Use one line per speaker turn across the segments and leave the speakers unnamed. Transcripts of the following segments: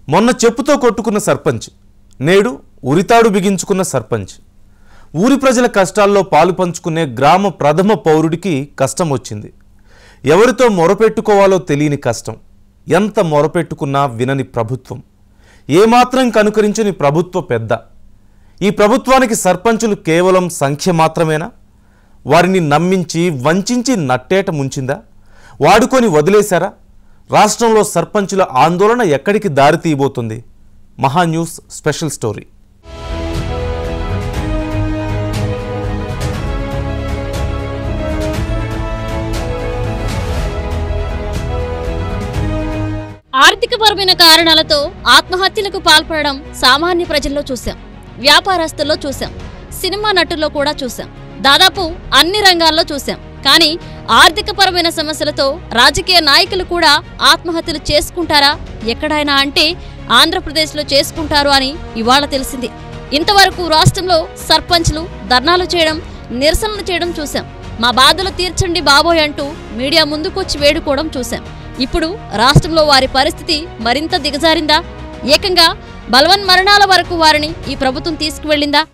మొన్న చెప్పుతో కొట్టుకున్న సర్పంచ్ నేడు ఉరితాడు బిగించుకున్న సర్పంచ్ ఊరి ప్రజల కష్టాల్లో పాలు పంచుకునే గ్రామ ప్రథమ పౌరుడికి కష్టం వచ్చింది ఎవరితో మొరపెట్టుకోవాలో తెలియని కష్టం ఎంత మొరపెట్టుకున్నా వినని ప్రభుత్వం ఏమాత్రం కనుకరించని ప్రభుత్వ పెద్ద ఈ ప్రభుత్వానికి సర్పంచులు కేవలం సంఖ్య మాత్రమేనా వారిని నమ్మించి వంచించి నట్టేట ముంచిందా వాడుకొని వదిలేశారా రాష్ట్రంలో సర్పంచుల ఆందోళన ఎక్కడికి దారి తీయబోతుంది మహా న్యూస్ స్పెషల్ స్టోరీ
ఆర్థికపరమైన కారణాలతో ఆత్మహత్యలకు పాల్పడడం సామాన్య ప్రజల్లో చూశాం వ్యాపారస్తుల్లో చూశాం సినిమా నటుల్లో కూడా చూశాం దాదాపు అన్ని రంగాల్లో చూశాం కానీ ఆర్థికపరమైన సమస్యలతో రాజకీయ నాయకులు కూడా ఆత్మహత్యలు చేసుకుంటారా ఎక్కడైనా అంటే ఆంధ్రప్రదేశ్లో చేసుకుంటారు అని ఇవాళ తెలిసింది ఇంతవరకు రాష్ట్రంలో సర్పంచ్లు ధర్నాలు చేయడం నిరసనలు చేయడం చూశాం మా బాధలు తీర్చండి బాబోయ్ అంటూ మీడియా ముందుకొచ్చి వేడుకోవడం చూశాం ఇప్పుడు రాష్ట్రంలో వారి పరిస్థితి మరింత దిగజారిందా ఏకంగా బలవన్ మరణాల వరకు వారిని ఈ ప్రభుత్వం తీసుకువెళ్ళిందా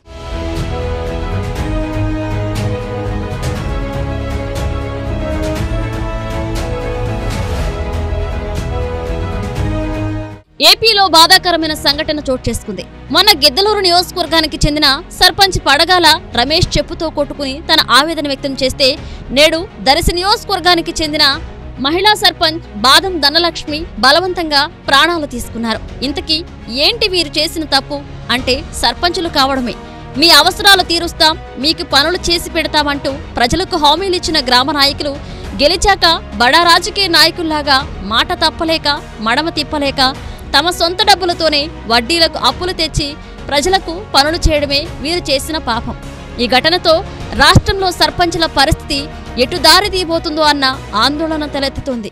ఏపీలో బాధాకరమైన సంఘటన చోటు చేసుకుంది మొన్న గిద్దలూరు నియోజకవర్గానికి చెందిన సర్పంచ్ పడగాల రమేష్ చెప్పుతో కొట్టుకుని తన ఆవేదన వ్యక్తం చేస్తే నేడు దర్శి నియోజకవర్గానికి చెందిన మహిళా సర్పంచ్ బాదం ధనలక్ష్మి బలవంతంగా ప్రాణాలు తీసుకున్నారు ఇంతకీ ఏంటి వీరు చేసిన తప్పు అంటే సర్పంచులు కావడమే మీ అవసరాలు తీరుస్తాం మీకు పనులు చేసి పెడతామంటూ ప్రజలకు హామీలిచ్చిన గ్రామ నాయకులు గెలిచాక బడా రాజకీయ నాయకుల్లాగా మాట తప్పలేక మడమ తిప్పలేక తమ సొంత డబ్బులతోనే వడ్డీలకు అప్పులు తెచ్చి ప్రజలకు పనులు చేయడమే వీరు చేసిన పాపం ఈ ఘటనతో రాష్ట్రంలో సర్పంచుల పరిస్థితి ఎటు దారి తీయబోతుందో అన్న ఆందోళన తలెత్తుతోంది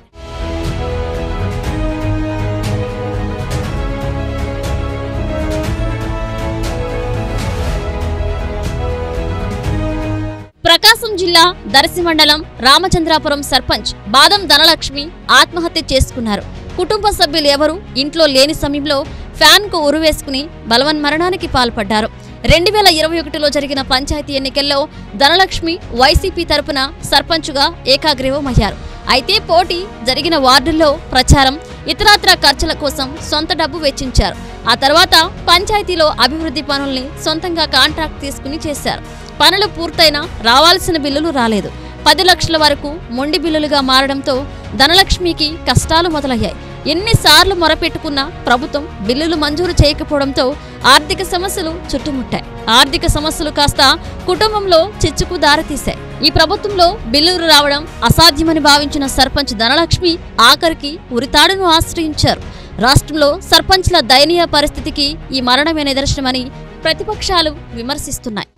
ప్రకాశం జిల్లా దర్శి మండలం రామచంద్రాపురం సర్పంచ్ బాదం ధనలక్ష్మి ఆత్మహత్య చేసుకున్నారు కుటుంబ సభ్యులు ఎవరు ఇంట్లో లేని సమయంలో ఫ్యాన్ కు ఉరువేసుకుని బలవన్ మరణానికి పాల్పడ్డారు రెండు వేల ఇరవై ఒకటిలో జరిగిన పంచాయతీ ఎన్నికల్లో ధనలక్ష్మి వైసీపీ తరపున సర్పంచుగా ఏకాగ్రీవమయ్యారు అయితే పోటీ జరిగిన వార్డుల్లో ప్రచారం ఇతరాత్ర ఖర్చుల కోసం సొంత డబ్బు వెచ్చించారు ఆ తర్వాత పంచాయతీలో అభివృద్ధి పనుల్ని సొంతంగా కాంట్రాక్ట్ తీసుకుని చేశారు పనులు పూర్తయినా రావాల్సిన బిల్లులు రాలేదు పది లక్షల వరకు మొండి బిల్లులుగా మారడంతో ధనలక్ష్మికి కష్టాలు మొదలయ్యాయి ఎన్నిసార్లు మొరపెట్టుకున్నా ప్రభుత్వం బిల్లులు మంజూరు చేయకపోవడంతో ఆర్థిక సమస్యలు చుట్టుముట్టాయి ఆర్థిక సమస్యలు కాస్త కుటుంబంలో చిచ్చుకు దారితీశాయి ఈ ప్రభుత్వంలో బిల్లులు రావడం అసాధ్యమని భావించిన సర్పంచ్ ధనలక్ష్మి ఆఖరికి ఉరితాడును ఆశ్రయించారు రాష్ట్రంలో సర్పంచ్ల దయనీయ పరిస్థితికి ఈ మరణమే నిదర్శనమని ప్రతిపక్షాలు విమర్శిస్తున్నాయి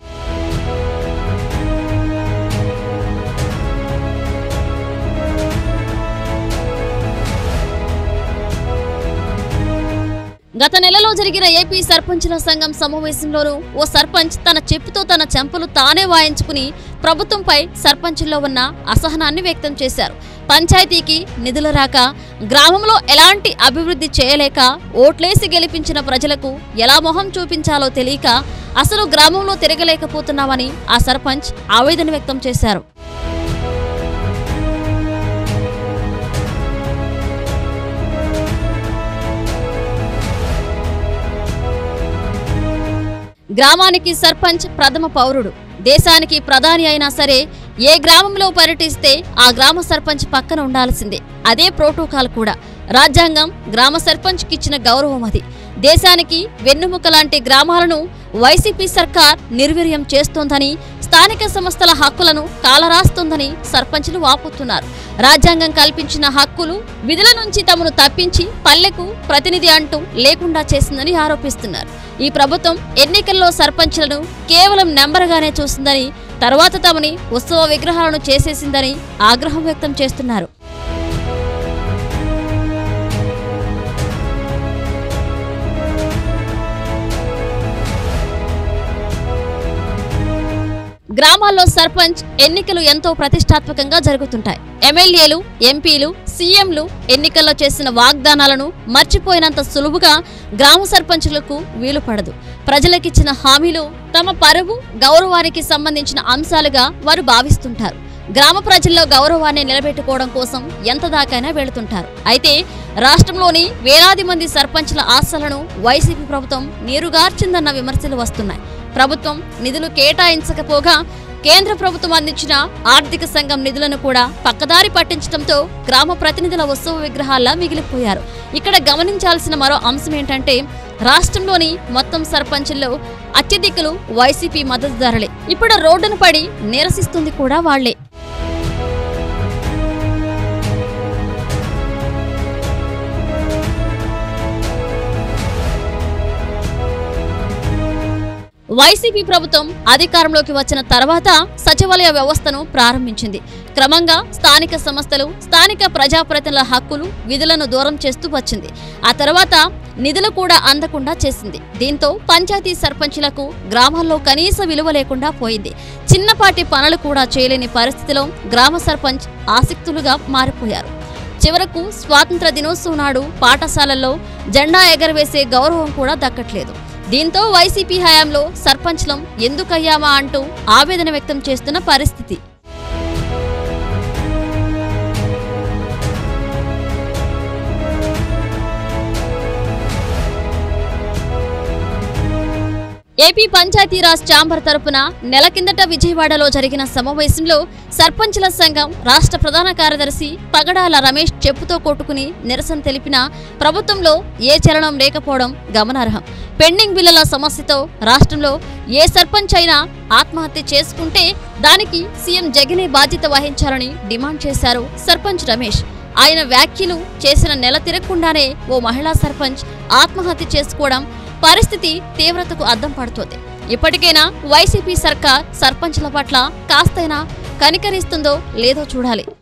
గత నెలలో జరిగిన ఏపీ సర్పంచుల సంఘం సమావేశంలోనూ ఓ సర్పంచ్ తన చెప్పుతో తన చెంపలు తానే వాయించుకుని ప్రభుత్వంపై సర్పంచుల్లో ఉన్న అసహనాన్ని వ్యక్తం చేశారు పంచాయతీకి నిధులు రాక గ్రామంలో ఎలాంటి అభివృద్ధి చేయలేక ఓట్లేసి గెలిపించిన ప్రజలకు ఎలా మొహం చూపించాలో తెలియక అసలు గ్రామంలో తిరగలేకపోతున్నామని ఆ సర్పంచ్ ఆవేదన వ్యక్తం చేశారు గ్రామానికి సర్పంచ్ ప్రథమ పౌరుడు దేశానికి ప్రధాని అయినా సరే ఏ గ్రామంలో పర్యటిస్తే ఆ గ్రామ సర్పంచ్ పక్కన ఉండాల్సిందే అదే ప్రోటోకాల్ కూడా రాజ్యాంగం గ్రామ సర్పంచ్కి ఇచ్చిన గౌరవం అది దేశానికి వెన్నుముక లాంటి గ్రామాలను వైసీపీ సర్కార్ నిర్వీర్యం చేస్తోందని స్థానిక సంస్థల హక్కులను కాలరాస్తోందని సర్పంచులు వాపోతున్నారు రాజ్యాంగం కల్పించిన హక్కులు విధుల నుంచి తమను తప్పించి పల్లెకు ప్రతినిధి అంటూ లేకుండా చేసిందని ఆరోపిస్తున్నారు ఈ ప్రభుత్వం ఎన్నికల్లో సర్పంచ్లను కేవలం నెంబర్గానే చూసిందని తర్వాత తమని ఉత్సవ విగ్రహాలను చేసేసిందని ఆగ్రహం వ్యక్తం చేస్తున్నారు గ్రామాల్లో సర్పంచ్ ఎన్నికలు ఎంతో ప్రతిష్టాత్మకంగా జరుగుతుంటాయి ఎమ్మెల్యేలు ఎంపీలు సీఎంలు ఎన్నికల్లో చేసిన వాగ్దానాలను మర్చిపోయినంత సులువుగా గ్రామ సర్పంచులకు వీలు పడదు ప్రజలకిచ్చిన హామీలు తమ పరువు గౌరవానికి సంబంధించిన అంశాలుగా వారు భావిస్తుంటారు గ్రామ ప్రజల్లో గౌరవాన్ని నిలబెట్టుకోవడం కోసం ఎంత దాకైనా వెళుతుంటారు అయితే రాష్ట్రంలోని వేలాది మంది సర్పంచ్ల ఆశలను వైసీపీ ప్రభుత్వం నీరుగార్చిందన్న విమర్శలు వస్తున్నాయి ప్రభుత్వం నిధులు కేటాయించకపోగా కేంద్ర ప్రభుత్వం అందించిన ఆర్థిక సంఘం నిధులను కూడా పక్కదారి పట్టించడంతో గ్రామ ప్రతినిధుల ఉత్సవ విగ్రహాల్లా మిగిలిపోయారు ఇక్కడ గమనించాల్సిన మరో అంశం ఏంటంటే రాష్ట్రంలోని మొత్తం సర్పంచుల్లో అత్యధికులు వైసీపీ మద్దతుదారులే ఇప్పుడు రోడ్డును పడి నిరసిస్తుంది కూడా వాళ్లే వైసీపీ ప్రభుత్వం అధికారంలోకి వచ్చిన తర్వాత సచివాలయ వ్యవస్థను ప్రారంభించింది క్రమంగా స్థానిక సంస్థలు స్థానిక ప్రజాప్రతినిధుల హక్కులు విధులను దూరం చేస్తూ వచ్చింది ఆ తర్వాత నిధులు కూడా అందకుండా చేసింది దీంతో పంచాయతీ సర్పంచులకు గ్రామాల్లో కనీస విలువ లేకుండా పోయింది చిన్నపాటి పనులు కూడా చేయలేని పరిస్థితిలో గ్రామ సర్పంచ్ ఆసక్తులుగా మారిపోయారు చివరకు స్వాతంత్ర దినోత్సవం నాడు పాఠశాలల్లో జెండా ఎగరవేసే గౌరవం కూడా దక్కట్లేదు దీంతో వైసీపీ హయాంలో సర్పంచ్లం ఎందుకయ్యామా అంటూ ఆవేదన వ్యక్తం చేస్తున్న పరిస్థితి ఏపీ పంచాయతీరాజ్ ఛాంబర్ తరపున నెల కిందట విజయవాడలో జరిగిన సమావేశంలో సర్పంచుల సంఘం రాష్ట్ర ప్రధాన కార్యదర్శి పగడాల రమేష్ చెప్పుతో కొట్టుకుని నిరసన తెలిపిన ప్రభుత్వంలో ఏ చలనం లేకపోవడం గమనార్హం పెండింగ్ బిల్లుల సమస్యతో రాష్ట్రంలో ఏ సర్పంచ్ అయినా ఆత్మహత్య చేసుకుంటే దానికి సీఎం జగనే బాధ్యత వహించాలని డిమాండ్ చేశారు సర్పంచ్ రమేష్ ఆయన వ్యాఖ్యలు చేసిన నెల తిరగకుండానే ఓ మహిళా సర్పంచ్ ఆత్మహత్య చేసుకోవడం పరిస్థితి తీవ్రతకు అద్దం పడుతోంది ఇప్పటికైనా వైసీపీ సర్కార్ సర్పంచ్ల పట్ల కాస్తైనా కనికరిస్తుందో లేదో చూడాలి